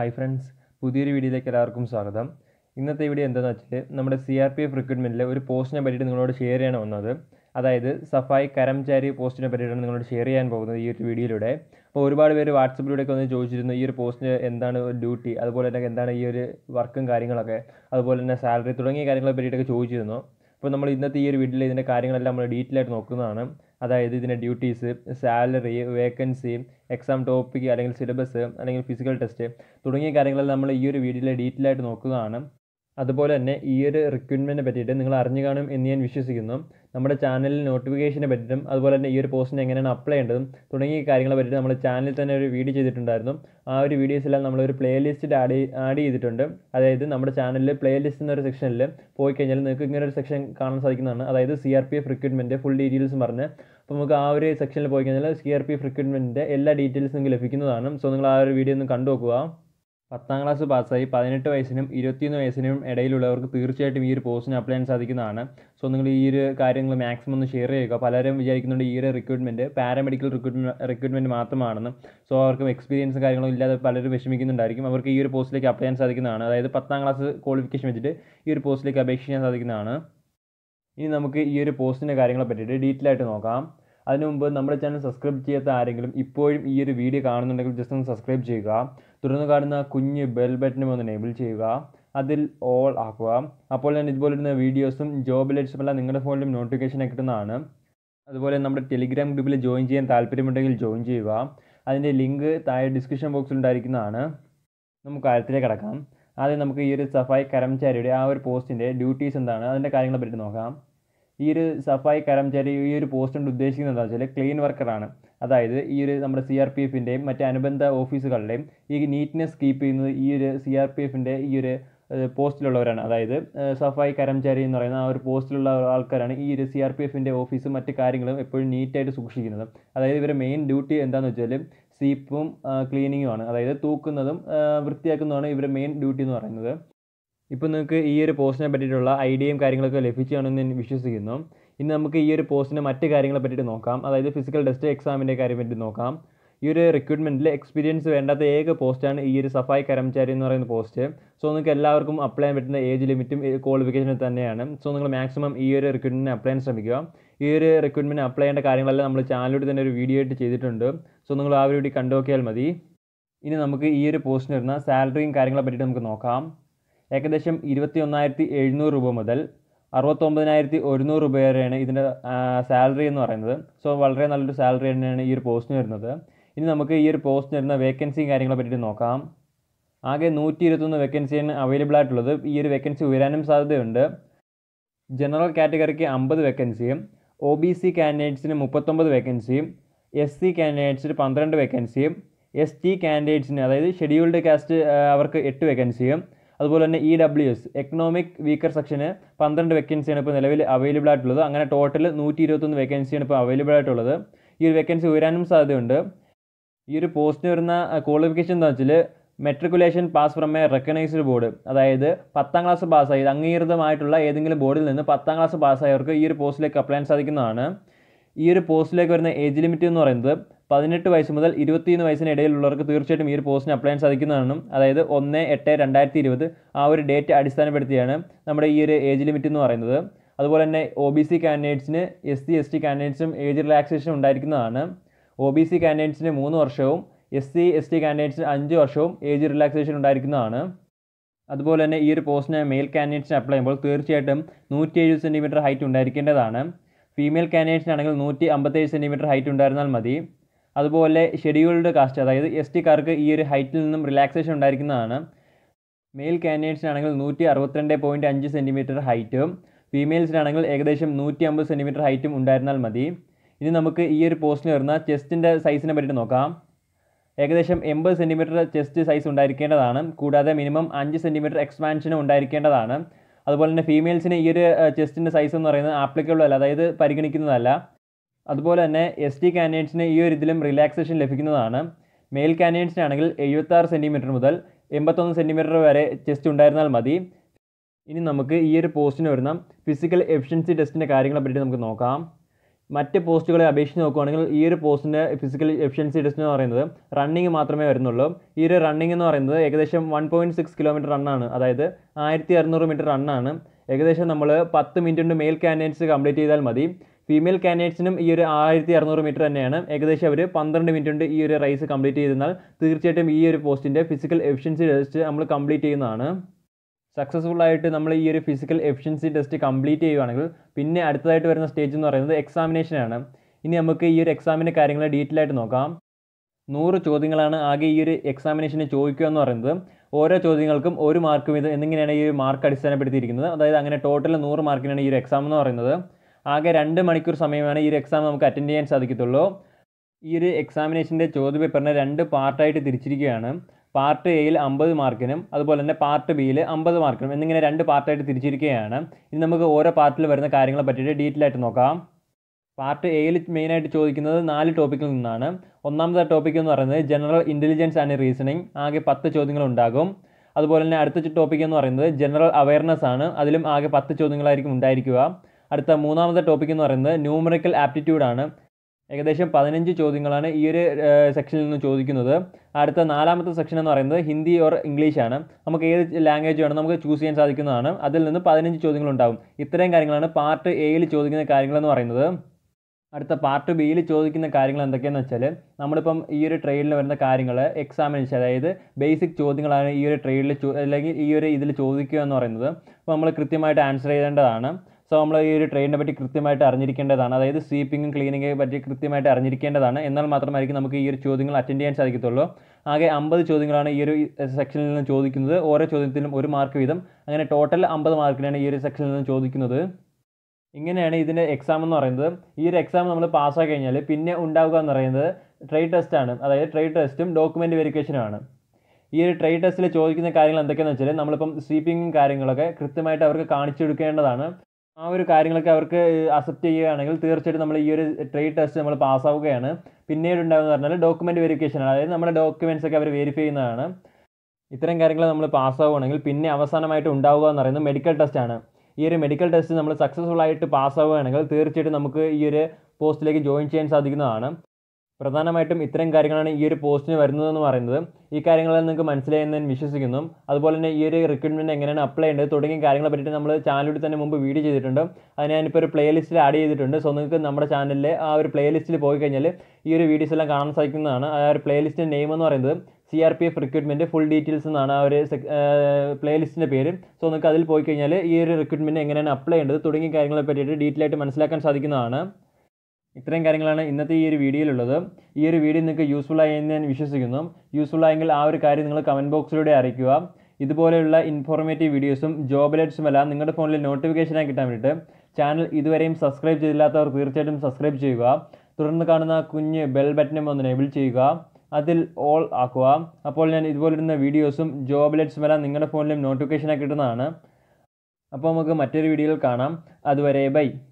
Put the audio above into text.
hi friends പുതിയൊരു വീഡിയോയിലേക്ക് എല്ലാവർക്കും സ്വാഗതം ഇന്നത്തെ വീഡിയോ എന്താണെന്ന് വെച്ചാൽ നമ്മുടെ സി ആർ പി എഫ് റിക്രൂട്ട്മെൻറ്റിലെ ഒരു പോസ്റ്റിനെ പറ്റിയിട്ട് നിങ്ങളോട് ഷെയർ ചെയ്യാൻ വന്നത് അതായത് സഫായി കരംചാരി പോസ്റ്റിനെ പറ്റിയിട്ടാണ് നിങ്ങളോട് ഷെയർ ചെയ്യാൻ പോകുന്നത് ഈ ഒരു വീഡിയോയിലൂടെ അപ്പോൾ ഒരുപാട് പേര് വാട്സപ്പിലൂടെയൊക്കെ വന്ന് ചോദിച്ചിരുന്നു ഈ ഒരു പോസ്റ്റിന് എന്താണ് ഡ്യൂട്ടി അതുപോലെ തന്നെ എന്താണ് ഈ ഒരു വർക്കും കാര്യങ്ങളൊക്കെ അതുപോലെ തന്നെ സാലറി തുടങ്ങിയ കാര്യങ്ങളെ പറ്റിയിട്ടൊക്കെ ചോദിച്ചിരുന്നു അപ്പോൾ നമ്മൾ ഇന്നത്തെ ഈ ഒരു വീഡിയോയിൽ ഇതിൻ്റെ കാര്യങ്ങളെല്ലാം നമ്മൾ ഡീറ്റെയിൽ ആയിട്ട് നോക്കുന്നതാണ് അതായത് ഇതിൻ്റെ duties salary vacancy exam topic അല്ലെങ്കിൽ സിലബസ് അല്ലെങ്കിൽ ഫിസിക്കൽ ടെസ്റ്റ് തുടങ്ങിയ കാര്യങ്ങളെല്ലാം നമ്മൾ ഈ ഒരു വീഡിയോയിൽ ഡീറ്റെയിൽ ആയിട്ട് നോക്കുന്നതാണ് അതുപോലെ തന്നെ ഈ ഒരു റിക്രൂട്ട്മെൻറ്റിനെ പറ്റിയിട്ട് നിങ്ങൾ അറിഞ്ഞു കാണും എന്ന് ഞാൻ വിശ്വസിക്കുന്നു നമ്മുടെ ചാനലിൽ നോട്ടിഫിക്കേഷനെ പറ്റിയിട്ടും അതുപോലെ തന്നെ ഈ ഒരു പോസ്റ്റിന് എങ്ങനെയാണ് അപ്ലൈ ചെയ്യേണ്ടതും തുടങ്ങിയ കാര്യങ്ങളെ പറ്റിയിട്ട് നമ്മൾ ചാനലിൽ തന്നെ ഒരു വീഡിയോ ചെയ്തിട്ടുണ്ടായിരുന്നു ആ ഒരു വീഡിയോസെല്ലാം നമ്മളൊരു പ്ലേലിസ്റ്റിൽ ആഡ് ആഡ് ചെയ്തിട്ടുണ്ട് അതായത് നമ്മുടെ ചാനലിൽ പ്ലേലിസ്റ്റ് എന്നൊരു സെക്ഷനിൽ പോയി കഴിഞ്ഞാൽ നിങ്ങൾക്ക് ഇങ്ങനെ ഒരു സെക്ഷൻ കാണാൻ സാധിക്കുന്നതാണ് അതായത് C R P F recruitment full ഡീറ്റെയിൽസും പറഞ്ഞ് അപ്പോൾ നമുക്ക് ആ ഒരു സെക്ഷനിൽ പോയി കഴിഞ്ഞാൽ സി ആർ പി എഫ് റിക്രൂട്ട്മെൻറ്റിൻ്റെ എല്ലാ ഡീറ്റെയിൽസും നിങ്ങൾക്ക് ലഭിക്കുന്നതാണ് സോ നിങ്ങൾ ആ ഒരു വീഡിയോ ഒന്ന് കണ്ടു നോക്കുക പത്താം ക്ലാസ് പാസ്സായി പതിനെട്ട് വയസ്സിനും ഇരുപത്തിയൊന്ന് വയസ്സിനും ഇടയിലുള്ളവർക്ക് തീർച്ചയായിട്ടും ഈ ഒരു പോസ്റ്റിന് അപ്ലൈ ചെയ്യാൻ സാധിക്കുന്നതാണ് സോ നിങ്ങൾ ഈ ഒരു കാര്യങ്ങൾ മാക്സിമം ഒന്ന് ഷെയർ ചെയ്യുക പലരും വിചാരിക്കുന്നുണ്ട് ഈ ഒരു റിക്രൂട്ട്മെൻറ്റ് പാരാമെഡിക്കൽ റിക്രൂട്ട്മെൻറ്റ് റിക്രൂട്ട്മെൻറ്റ് മാത്രമാണെന്ന് സോ അവർക്ക് എക്സ്പീരിയൻസ് കാര്യങ്ങളും ഇല്ലാതെ പലരും വിഷമിക്കുന്നുണ്ടായിരിക്കും അവർക്ക് ഈ ഒരു പോസ്റ്റിലേക്ക് അപ്ലൈ ചെയ്യാൻ സാധിക്കുന്നതാണ് അതായത് പത്താം ക്ലാസ് ക്വാളിഫിക്കേഷൻ വെച്ചിട്ട് ഈ ഒരു പോസ്റ്റിലേക്ക് അപേക്ഷിക്കാൻ സാധിക്കുന്നതാണ് ഇനി നമുക്ക് ഈ ഒരു പോസ്റ്റിൻ്റെ കാര്യങ്ങളെ പറ്റിയിട്ട് ഡീറ്റെയിൽ ആയിട്ട് നോക്കാം അതിനു മുമ്പ് നമ്മുടെ ചാനൽ സബ്സ്ക്രൈബ് ചെയ്യാത്ത ആരെങ്കിലും ഇപ്പോഴും ഈ ഒരു വീഡിയോ കാണുന്നുണ്ടെങ്കിൽ ജസ്റ്റ് ഒന്ന് സബ്സ്ക്രൈബ് ചെയ്യുക തുടർന്ന് കാണുന്ന കുഞ്ഞ് ബെൽ ബട്ടനും ഒന്ന് എനേബിൾ ചെയ്യുക അതിൽ ഓൾ ആക്കുക അപ്പോൾ തന്നെ ഇതുപോലെ ഇരുന്ന വീഡിയോസും ജോബ് ലെറ്റ്സും എല്ലാം നിങ്ങളുടെ ഫോണിലും നോട്ടിഫിക്കേഷൻ കിട്ടുന്നതാണ് അതുപോലെ നമ്മുടെ ടെലിഗ്രാം ഗ്രൂപ്പിൽ ജോയിൻ ചെയ്യാൻ താല്പര്യമുണ്ടെങ്കിൽ ജോയിൻ ചെയ്യുക അതിൻ്റെ ലിങ്ക് താഴെ ഡിസ്ക്രിപ്ഷൻ ബോക്സിൽ ഉണ്ടായിരിക്കുന്നതാണ് നമുക്ക് കാര്യത്തിലേക്ക് കിടക്കാം ആദ്യം നമുക്ക് ഈ ഒരു സഫായി കരംചാരിയുടെ ആ ഒരു പോസ്റ്റിൻ്റെ ഡ്യൂട്ടീസ് എന്താണ് അതിൻ്റെ കാര്യങ്ങളെ പറ്റി നോക്കാം ഈ ഒരു സഫായി കരംചാരി ഈ ഒരു പോസ്റ്റ് കൊണ്ട് ഉദ്ദേശിക്കുന്നത് എന്താ വെച്ചാൽ ക്ലീൻ വർക്കറാണ് അതായത് ഈ ഒരു നമ്മുടെ സി ആർ പി എഫിൻ്റെയും മറ്റ് അനുബന്ധ ഓഫീസുകളുടെയും ഈ നീറ്റ്നെസ് കീപ്പ് ചെയ്യുന്നത് ഈ ഒരു സി ആർ പി എഫിൻ്റെ ഈ ഒരു പോസ്റ്റിലുള്ളവരാണ് അതായത് സഫായി കരംചാരി എന്ന് പറയുന്ന ആ ഒരു പോസ്റ്റിലുള്ള ആൾക്കാരാണ് ഈ ഒരു സി ആർ പി എഫിൻ്റെ ഓഫീസും മറ്റ് കാര്യങ്ങളും എപ്പോഴും നീറ്റായിട്ട് സൂക്ഷിക്കുന്നത് അതായത് ഇവരുടെ മെയിൻ ഡ്യൂട്ടി എന്താണെന്ന് വെച്ചാൽ സീപ്പും ക്ലീനിങ്ങുമാണ് അതായത് തൂക്കുന്നതും വൃത്തിയാക്കുന്നതുമാണ് ഇവരുടെ മെയിൻ ഡ്യൂട്ടി എന്ന് പറയുന്നത് ഇപ്പോൾ നിങ്ങൾക്ക് ഈ ഒരു പോസ്റ്റിനെ പറ്റിയിട്ടുള്ള ഐഡിയയും കാര്യങ്ങളൊക്കെ ലഭിച്ചാണെന്ന് ഞാൻ വിശ്വസിക്കുന്നു ഇനി നമുക്ക് ഈ ഒരു പോസ്റ്റിൻ്റെ മറ്റ് കാര്യങ്ങളെ പറ്റിയിട്ട് നോക്കാം അതായത് ഫിസിക്കൽ ടെസ്റ്റ് എക്സാമിൻ്റെ കാര്യം പറ്റി നോക്കാം ഈ ഒരു റിക്രൂട്ട്മെൻറ്റിൽ എക്സ്പീരിയൻസ് വേണ്ടാത്ത ഏക പോസ്റ്റാണ് ഈ ഒരു സഫായി കരംചാരി എന്ന് പറയുന്ന പോസ്റ്റ് സോ നിങ്ങൾക്ക് എല്ലാവർക്കും അപ്ലൈ ചെയ്യാൻ പറ്റുന്ന ഏജ് ലിമിറ്റും ക്വാളിഫിക്കേഷനും തന്നെയാണ് സോ നിങ്ങൾ മാക്സിമം ഈ ഒരു റിക്രൂട്ട്മെൻറ്റിന് അപ്ലൈ ചെയ്യാൻ ശ്രമിക്കുക ഈ ഒരു റിക്രൂട്ട്മെൻറ്റിന് അപ്ലൈ ചെയ്യേണ്ട കാര്യങ്ങളെല്ലാം നമ്മൾ ചാനലിലൂടെ തന്നെ ഒരു വീഡിയോ ആയിട്ട് ചെയ്തിട്ടുണ്ട് സോ നിങ്ങൾ ആ വീഡിയോ കണ്ടു നോക്കിയാൽ മതി ഇനി നമുക്ക് ഈ ഒരു പോസ്റ്റിന് വരുന്ന സാലറിയും കാര്യങ്ങളെ പറ്റിയിട്ട് നമുക്ക് നോക്കാം ഏകദേശം ഇരുപത്തി ഒന്നായിരത്തി എഴുന്നൂറ് രൂപ മുതൽ അറുപത്തൊമ്പതിനായിരത്തി ഒരുന്നൂറ് രൂപ വരെയാണ് ഇതിൻ്റെ സാലറി എന്ന് പറയുന്നത് സോ വളരെ നല്ലൊരു സാലറി തന്നെയാണ് ഈ ഒരു പോസ്റ്റിന് വരുന്നത് ഇനി നമുക്ക് ഈ ഒരു പോസ്റ്റിന് വരുന്ന വേക്കൻസിയും കാര്യങ്ങളെ പറ്റിയിട്ട് നോക്കാം ആകെ നൂറ്റി ഇരുപത്തൊന്ന് വേക്കൻസിയാണ് അവൈലബിൾ ആയിട്ടുള്ളത് ഈ ഒരു വേക്കൻസി ഉയരാനും സാധ്യതയുണ്ട് ജനറൽ കാറ്റഗറിക്ക് അമ്പത് വേക്കൻസിയും ഒ ബി സി കാൻഡിഡേറ്റ്സിന് മുപ്പത്തൊമ്പത് വേക്കൻസിയും എസ് സി കാൻഡിഡേറ്റ്സിന് പന്ത്രണ്ട് വേക്കൻസിയും എസ് ടി കാൻഡിഡേറ്റ്സിന് അതായത് ഷെഡ്യൂൾഡ് കാസ്റ്റ് അവർക്ക് എട്ട് വേക്കൻസിയും അതുപോലെ തന്നെ E W S economic weaker സെക്ഷന് പന്ത്രണ്ട് വേക്കൻസിയാണ് ഇപ്പോൾ നിലവിൽ അവൈലബിൾ ആയിട്ടുള്ളത് അങ്ങനെ ടോട്ടൽ നൂറ്റി ഇരുപത്തൊന്ന് വേക്കൻസിയാണ് ഇപ്പോൾ അവൈലബിൾ ആയിട്ടുള്ളത് ഈ ഒരു വേക്കൻസി ഉയരാനും സാധ്യതയുണ്ട് ഈ ഒരു പോസ്റ്റിന് വരുന്ന ക്വാളിഫിക്കേഷൻ എന്താ വെച്ചാൽ matriculation pass from a recognised board അതായത് പത്താം ക്ലാസ് പാസ്സായി അംഗീകൃതമായിട്ടുള്ള ഏതെങ്കിലും ബോർഡിൽ നിന്ന് പത്താം ക്ലാസ് പാസ്സായവർക്ക് ഈ ഒരു പോസ്റ്റിലേക്ക് അപ്ലൈ ചെയ്യാൻ സാധിക്കുന്നതാണ് ഈ ഒരു പോസ്റ്റിലേക്ക് വരുന്ന ഏജ് ലിമിറ്റ് എന്ന് പറയുന്നത് പതിനെട്ട് വയസ്സ് മുതൽ ഇരുപത്തിയൊന്ന് വയസ്സിന് ഇടയിലുള്ളവർക്ക് തീർച്ചയായിട്ടും ഈ ഒരു പോസ്റ്റിന് അപ്ലൈ ചെയ്യാൻ സാധിക്കുന്നതാണ് അതായത് ഒന്ന് എട്ട് രണ്ടായിരത്തി ഇരുപത് ആ ഒരു ഡേറ്റ് അടിസ്ഥാനപ്പെടുത്തിയാണ് നമ്മുടെ ഈ ഒരു ഏജ് ലിമിറ്റ് എന്ന് പറയുന്നത് അതുപോലെ തന്നെ ഒ ബി സി കാൻഡിഡേറ്റ്സിന് എസ് സി എസ് ടി കാൻഡിഡേറ്റ്സും ഏജ് റിലാക്സേഷൻ ഉണ്ടായിരിക്കുന്നതാണ് ഒ ബി സി കാൻഡിഡേറ്റ്സിന് മൂന്ന് വർഷവും എസ് സി എസ് ടി കാൻഡിഡേറ്റ്സിന് അഞ്ച് വർഷവും ഏജ് റിലാക്സേഷൻ ഉണ്ടായിരിക്കുന്നതാണ് അതുപോലെ തന്നെ ഈ ഒരു പോസ്റ്റിന് മെയിൽ കാൻഡിഡേറ്റ്സിന് അപ്ലൈ ചെയ്യുമ്പോൾ തീർച്ചയായിട്ടും നൂറ്റി എഴുപത് സെൻറ്റിമീറ്റർ ഹൈറ്റ് ഉണ്ടായിരിക്കേണ്ടതാണ് ഫീമെയിൽ കാൻഡിഡേറ്റ്സിനാണെങ്കിൽ നൂറ്റി അമ്പത്തേഴ് സെൻറ്റിമീറ്റർ ഹൈറ്റ് ഉണ്ടായിരുന്നാൽ മതി അതുപോലെ ഷെഡ്യൂൾഡ് കാസ്റ്റ് അതായത് എസ് ടിക്കാർക്ക് ഈ ഒരു ഹൈറ്റിൽ നിന്നും റിലാക്സേഷൻ ഉണ്ടായിരിക്കുന്നതാണ് മെയിൽ കാൻഡിഡേറ്റ്സിനാണെങ്കിൽ നൂറ്റി അറുപത്തിരണ്ട് പോയിൻറ്റ് അഞ്ച് സെൻറ്റിമീറ്റർ ഹൈറ്റും ഫീമെയിൽസിനാണെങ്കിൽ ഏകദേശം നൂറ്റി അമ്പത് സെൻറ്റിമീറ്റർ ഹൈറ്റും ഉണ്ടായിരുന്നാൽ മതി ഇനി നമുക്ക് ഈ ഒരു പോസ്റ്റിന് വരുന്ന ചെസ്റ്റിൻ്റെ സൈസിനെ പറ്റി നോക്കാം ഏകദേശം എൺപത് സെൻറ്റിമീറ്റർ ചെസ്റ്റ് സൈസ് ഉണ്ടായിരിക്കേണ്ടതാണ് കൂടാതെ മിനിമം അഞ്ച് സെൻറ്റിമീറ്റർ എക്സ്പാൻഷനും ഉണ്ടായിരിക്കേണ്ടതാണ് അതുപോലെ തന്നെ ഫീമെയിൽസിന് ഈ ഒരു ചെസ്റ്റിൻ്റെ സൈസ് എന്ന് പറയുന്നത് ആപ്ലിക്കബിൾ അല്ല അതായത് പരിഗണിക്കുന്നതല്ല അതുപോലെ തന്നെ എസ് ടി കാൻഡിഡേറ്റ്സിന് ഈ ഒരു ഇതിലും റിലാക്സേഷൻ ലഭിക്കുന്നതാണ് മെയിൽ കാൻഡിഡേറ്റ്സിനാണെങ്കിൽ എഴുപത്താറ് സെൻറ്റിമീറ്റർ മുതൽ എൺപത്തൊന്ന് സെൻറ്റിമീറ്റർ വരെ ചെസ്റ്റ് ഉണ്ടായിരുന്നാൽ മതി ഇനി നമുക്ക് ഈ ഒരു പോസ്റ്റിന് വരുന്ന ഫിസിക്കൽ എഫിഷ്യൻസി ടെസ്റ്റിൻ്റെ കാര്യങ്ങളെ പറ്റി നമുക്ക് നോക്കാം മറ്റ് പോസ്റ്റുകളെ അപേക്ഷിച്ച് നോക്കുകയാണെങ്കിൽ ഈ ഒരു പോസ്റ്റിൻ്റെ ഫിസിക്കൽ എഫിഷ്യൻസി ടെസ്റ്റ് എന്ന് പറയുന്നത് റണ്ണിങ് മാത്രമേ വരുന്നുള്ളൂ ഈ ഒരു റണ്ണിങ് എന്ന് പറയുന്നത് ഏകദേശം വൺ പോയിൻറ്റ് സിക്സ് കിലോമീറ്റർ റണ്ണാണ് അതായത് ആയിരത്തി അറുന്നൂറ് മീറ്റർ റണ്ണാണ് ഏകദേശം നമ്മൾ പത്ത് മിനിറ്റ് കൊണ്ട് മെയിൽ കാൻഡിഡേറ്റ്സ് കംപ്ലീറ്റ് ചെയ്താൽ മതി ഫീമെയിൽ കാൻഡിഡേറ്റ്സിനും ഈ ഒരു ആയിരത്തി അറുന്നൂറ് മീറ്റർ തന്നെയാണ് ഏകദേശം അവർ പന്ത്രണ്ട് മിനിറ്റ് കൊണ്ട് ഈ ഒരു റൈസ് കംപ്ലീറ്റ് ചെയ്താൽ തീർച്ചയായിട്ടും ഈ ഒരു പോസ്റ്റിൻ്റെ ഫിസിക്കൽ എഫിഷ്യൻസി ടെസ്റ്റ് നമ്മൾ കംപ്ലീറ്റ് ചെയ്യുന്നതാണ് സക്സസ്ഫുൾ ആയിട്ട് നമ്മൾ ഈ ഒരു ഫിസിക്കൽ എഫിഷ്യൻസി ടെസ്റ്റ് കംപ്ലീറ്റ് ചെയ്യുകയാണെങ്കിൽ പിന്നെ അടുത്തതായിട്ട് വരുന്ന സ്റ്റേജ് എന്ന് പറയുന്നത് എക്സാമിനേഷനാണ് ഇനി നമുക്ക് ഈ ഒരു എക്സാമിൻ്റെ കാര്യങ്ങൾ ഡീറ്റെയിൽ ആയിട്ട് നോക്കാം നൂറ് ചോദ്യങ്ങളാണ് ആകെ ഈ ഒരു എക്സാമിനേഷന് ചോദിക്കുക എന്ന് പറയുന്നത് ഓരോ ചോദ്യങ്ങൾക്കും ഒരു മാർക്ക് വീതം എന്നിങ്ങനെയാണ് ഈ ഒരു മാർക്ക് അടിസ്ഥാനപ്പെടുത്തിയിരിക്കുന്നത് അതായത് അങ്ങനെ ടോട്ടൽ നൂറ് മാർക്കിനാണ് ഈ ഒരു എക്സാം എന്ന് പറയുന്നത് ആകെ രണ്ട് മണിക്കൂർ സമയമാണ് ഈ ഒരു എക്സാം നമുക്ക് അറ്റൻഡ് ചെയ്യാൻ സാധിക്കത്തുള്ളൂ ഈ ഒരു എക്സാമിനേഷൻ്റെ ചോദ്യപേപ്പറിനെ രണ്ട് പാർട്ടായിട്ട് തിരിച്ചിരിക്കുകയാണ് പാർട്ട് എയിൽ അമ്പത് മാർക്കിനും അതുപോലെ തന്നെ പാർട്ട് ബിയിൽ അമ്പത് മാർക്കിനും എന്നിങ്ങനെ രണ്ട് പാർട്ടായിട്ട് തിരിച്ചിരിക്കുകയാണ് ഇനി നമുക്ക് ഓരോ പാർട്ടിൽ വരുന്ന കാര്യങ്ങളെ പറ്റിയിട്ട് ഡീറ്റെയിൽ ആയിട്ട് നോക്കാം പാർട്ട് എയിൽ മെയിനായിട്ട് ചോദിക്കുന്നത് നാല് ടോപ്പിക്കിൽ നിന്നാണ് ഒന്നാമത്തെ ടോപ്പിക് എന്ന് പറയുന്നത് ജനറൽ ഇൻ്റലിജൻസ് ആൻഡ് റീസണിങ് ആകെ പത്ത് ചോദ്യങ്ങൾ ഉണ്ടാകും അതുപോലെ തന്നെ അടുത്ത ടോപ്പിക് എന്ന് പറയുന്നത് ജനറൽ അവയർനെസ് ആണ് അതിലും ആകെ പത്ത് ചോദ്യങ്ങളായിരിക്കും ഉണ്ടായിരിക്കുക അടുത്ത മൂന്നാമത്തെ ടോപ്പിക് എന്ന് പറയുന്നത് ന്യൂമറിക്കൽ ആപ്റ്റിറ്റ്യൂഡ് ആണ് ഏകദേശം പതിനഞ്ച് ചോദ്യങ്ങളാണ് ഈ ഒരു സെക്ഷനിൽ നിന്ന് ചോദിക്കുന്നത് അടുത്ത നാലാമത്തെ സെക്ഷൻ എന്ന് പറയുന്നത് ഹിന്ദി ഓർ ഇംഗ്ലീഷ് ആണ് നമുക്ക് ഏത് ലാംഗ്വേജ് വേണം നമുക്ക് ചൂസ് ചെയ്യാൻ സാധിക്കുന്നതാണ് അതിൽ നിന്ന് പതിനഞ്ച് ചോദ്യങ്ങൾ ഉണ്ടാകും ഇത്രയും കാര്യങ്ങളാണ് പാർട്ട് എയിൽ ചോദിക്കുന്ന കാര്യങ്ങളെന്ന് പറയുന്നത് അടുത്ത പാർട്ട് ബിയിൽ ചോദിക്കുന്ന കാര്യങ്ങൾ എന്തൊക്കെയാണെന്ന് വെച്ചാൽ നമ്മളിപ്പം ഈ ഒരു ട്രെയിനിൽ വരുന്ന കാര്യങ്ങൾ എക്സാമിനേഷൻ അതായത് ബേസിക് ചോദ്യങ്ങളാണ് ഈ ഒരു ട്രെയിനിൽ അല്ലെങ്കിൽ ഈ ഒരു ഇതിൽ ചോദിക്കുക എന്ന് പറയുന്നത് അപ്പോൾ നമ്മൾ കൃത്യമായിട്ട് ആൻസർ ചെയ്യേണ്ടതാണ് സോ നമ്മൾ ഈ ഒരു ട്രെയിനിനെ പറ്റി കൃത്യമായിട്ട് അറിഞ്ഞിരിക്കേണ്ടതാണ് അതായത് സ്വീപ്പിങ്ങും ക്ലീനിങ്ങെ പറ്റി കൃത്യമായിട്ട് അറിഞ്ഞിരിക്കേണ്ടതാണ് എന്നാൽ മാത്രമായിരിക്കും നമുക്ക് ഈ ഒരു ചോദ്യങ്ങൾ അറ്റൻഡ് ചെയ്യാൻ സാധിക്കത്തുള്ളൂ ആകെ അമ്പത് ചോദ്യങ്ങളാണ് ഈ ഒരു സെക്ഷനിൽ നിന്ന് ചോദിക്കുന്നത് ഓരോ ചോദ്യത്തിലും ഒരു മാർക്ക് വീതം അങ്ങനെ ടോട്ടൽ അമ്പത് മാർക്കിനാണ് ഈ ഒരു സെക്ഷനിൽ നിന്ന് ചോദിക്കുന്നത് ഇങ്ങനെയാണ് ഇതിൻ്റെ എക്സാം എന്ന് പറയുന്നത് ഈ ഒരു എക്സാം നമ്മൾ പാസ്സാക്കി കഴിഞ്ഞാൽ പിന്നെ ഉണ്ടാവുക എന്ന് പറയുന്നത് ട്രേഡ് ടെസ്റ്റാണ് അതായത് ട്രേഡ് ടെസ്റ്റും ഡോക്യുമെൻറ്റ് വെരിഫിക്കേഷനുമാണ് ഈ ഒരു ട്രേഡ് ടെസ്റ്റിൽ ചോദിക്കുന്ന കാര്യങ്ങൾ എന്തൊക്കെയാണെന്ന് വെച്ചാൽ നമ്മളിപ്പം സ്വീപ്പിങ്ങും കാര്യങ്ങളൊക്കെ കൃത്യമായിട്ട് അവർക്ക് കാണിച്ചു കൊടുക്കേണ്ടതാണ് ആ ഒരു കാര്യങ്ങളൊക്കെ അവർക്ക് അക്സെപ്റ്റ് ചെയ്യുകയാണെങ്കിൽ തീർച്ചയായിട്ടും നമ്മൾ ഈ ഒരു ട്രേഡ് ടെസ്റ്റ് നമ്മൾ പാസ്സാവുകയാണ് പിന്നീട് ഉണ്ടാകുന്ന പറഞ്ഞാൽ ഡോക്യുമെൻറ്റ് വെരിഫിക്കേഷൻ അതായത് നമ്മുടെ ഡോക്യുമെൻറ്റ്സ് ഒക്കെ അവർ വെരിഫൈ ചെയ്യുന്നതാണ് ഇത്തരം കാര്യങ്ങൾ നമ്മൾ പാസ്സാവുകയാണെങ്കിൽ പിന്നെ അവസാനമായിട്ട് ഉണ്ടാവുക എന്ന് പറയുന്നത് മെഡിക്കൽ ടെസ്റ്റാണ് ഈ ഒരു മെഡിക്കൽ ടെസ്റ്റ് നമ്മൾ സക്സസ്ഫുൾ ആയിട്ട് പാസ്സാവുകയാണെങ്കിൽ തീർച്ചയായിട്ടും നമുക്ക് ഈ ഒരു പോസ്റ്റിലേക്ക് ജോയിൻ ചെയ്യാൻ സാധിക്കുന്നതാണ് പ്രധാനമായിട്ടും ഇത്തരം കാര്യങ്ങളാണ് ഈ ഒരു പോസ്റ്റിന് വരുന്നതെന്ന് പറയുന്നത് ഈ കാര്യങ്ങൾ നിങ്ങൾക്ക് മനസ്സിലായെന്ന് ഞാൻ വിശ്വസിക്കുന്നു അതുപോലെ തന്നെ ഈ ഒരു റിക്രൂട്ട്മെൻറ്റ് എങ്ങനെയാണ് അപ്ലൈ ചെയ്യേണ്ടത് തുടങ്ങിയ കാര്യങ്ങളെ പറ്റിയിട്ട് നമ്മൾ ചാനലിൽ തന്നെ മുമ്പ് വീഡിയോ ചെയ്തിട്ടുണ്ട് അത് ഞാനിപ്പോൾ ഒരു പ്ലേലിസ്റ്റിൽ ആഡ് ചെയ്തിട്ടുണ്ട് സോ നിങ്ങൾക്ക് നമ്മുടെ ചാനലിലെ ആ ഒരു പ്ലേലിസ്റ്റിൽ പോയി കഴിഞ്ഞാൽ ഈ ഒരു വീഡിയോസ് എല്ലാം കാണാൻ സാധിക്കുന്നതാണ് ആ ഒരു പ്ലേലിസ്റ്റിൻ്റെ നെയിം എന്ന് പറയുന്നത് C R P F recruitment full details എന്നാണ് ആ ഒരു പ്ലേലിസ്റ്റിൻ്റെ പേര് സോ നിങ്ങൾക്ക് അതിൽ പോയി കഴിഞ്ഞാൽ ഈ ഒരു റിക്രൂട്ട്മെൻറ്റ് എങ്ങനെയാണ് അപ്ലൈ ചെയ്യേണ്ടത് തുടങ്ങിയ കാര്യങ്ങളെ പറ്റിയിട്ട് ഡീറ്റെയിൽ ആയിട്ട് മനസ്സിലാക്കാൻ സാധിക്കുന്നതാണ് ഇത്രയും കാര്യങ്ങളാണ് ഇന്നത്തെ ഈ ഒരു വീഡിയോയിലുള്ളത് ഈ ഒരു വീഡിയോ നിങ്ങൾക്ക് യൂസ്ഫുൾ ആയി എന്ന് ഞാൻ വിശ്വസിക്കുന്നു യൂസ്ഫുൾ ആയെങ്കിൽ ആ ഒരു കാര്യം നിങ്ങൾ കമൻറ്റ് ബോക്സിലൂടെ അറിയിക്കുക ഇതുപോലെയുള്ള ഇൻഫോർമേറ്റീവ് വീഡിയോസും ജോബ് അലേർട്സും എല്ലാം നിങ്ങളുടെ ഫോണിൽ നോട്ടിഫിക്കേഷനായി കിട്ടാൻ വേണ്ടിയിട്ട് ചാനൽ ഇതുവരെയും സബ്സ്ക്രൈബ് ചെയ്തില്ലാത്തവർ തീർച്ചയായിട്ടും സബ്സ്ക്രൈബ് ചെയ്യുക തുടർന്ന് കാണുന്ന കുഞ്ഞ് ബെൽ ബട്ടനും ഒന്ന് എനേബിൾ ചെയ്യുക അതിൽ ഓൾ ആക്കുക അപ്പോൾ ഞാൻ ഇതുപോലിരുന്ന വീഡിയോസും ജോബ് അലേർട്സും എല്ലാം നിങ്ങളുടെ ഫോണിലും നോട്ടിഫിക്കേഷനായി കിട്ടുന്നതാണ് അപ്പോൾ നമുക്ക് മറ്റൊരു വീഡിയോയിൽ കാണാം അതുവരെ ബൈ